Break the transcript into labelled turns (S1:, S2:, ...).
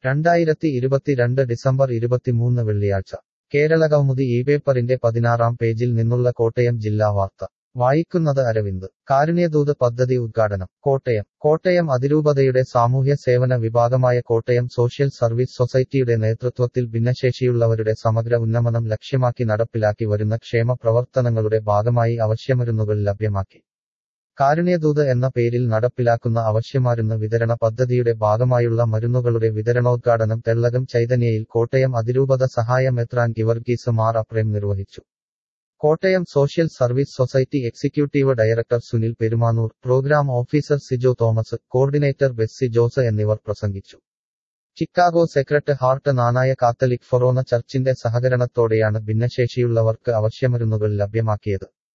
S1: രണ്ടായിരത്തി ഇരുപത്തിരണ്ട് ഡിസംബർ ഇരുപത്തിമൂന്ന് വെള്ളിയാഴ്ച കേരളകൗമുദി ഈ പേപ്പറിന്റെ പതിനാറാം പേജിൽ നിന്നുള്ള കോട്ടയം ജില്ലാ വാർത്ത വായിക്കുന്നത് അരവിന്ദ് കാരുണ്യദൂത് പദ്ധതി ഉദ്ഘാടനം കോട്ടയം കോട്ടയം അതിരൂപതയുടെ സാമൂഹ്യ സേവന വിഭാഗമായ കോട്ടയം സോഷ്യൽ സർവീസ് സൊസൈറ്റിയുടെ നേതൃത്വത്തിൽ ഭിന്നശേഷിയുള്ളവരുടെ സമഗ്ര ഉന്നമനം ലക്ഷ്യമാക്കി നടപ്പിലാക്കി വരുന്ന ക്ഷേമ പ്രവർത്തനങ്ങളുടെ ഭാഗമായി അവശ്യമരുന്നുകൾ ലഭ്യമാക്കി കാരുണ്യദൂത് എന്ന പേരിൽ നടപ്പിലാക്കുന്ന അവശ്യമരുന്ന് വിതരണ പദ്ധതിയുടെ ഭാഗമായുള്ള മരുന്നുകളുടെ വിതരണോദ്ഘാടനം തെള്ളകം ചൈതന്യയിൽ കോട്ടയം അതിരൂപത സഹായ മെത്രാൻ ഗിവർഗീസ് മാർ അപ്രേം നിർവഹിച്ചു Kottayam social service society executive director Sunil Perumanoor programme officer Sijo Thomas coordinator Bessy Jose എന്നിവർ പ്രസംഗിച്ചു Chicago Sacred Heart Knanaya Catholic forane ചർച്ചിന്റെ സഹകരണത്തോടെയാണ് ഭിന്നശേഷിയുള്ളവർക്ക് അവശ്യമരുന്നുകൾ ലഭ്യമാക്കിയത്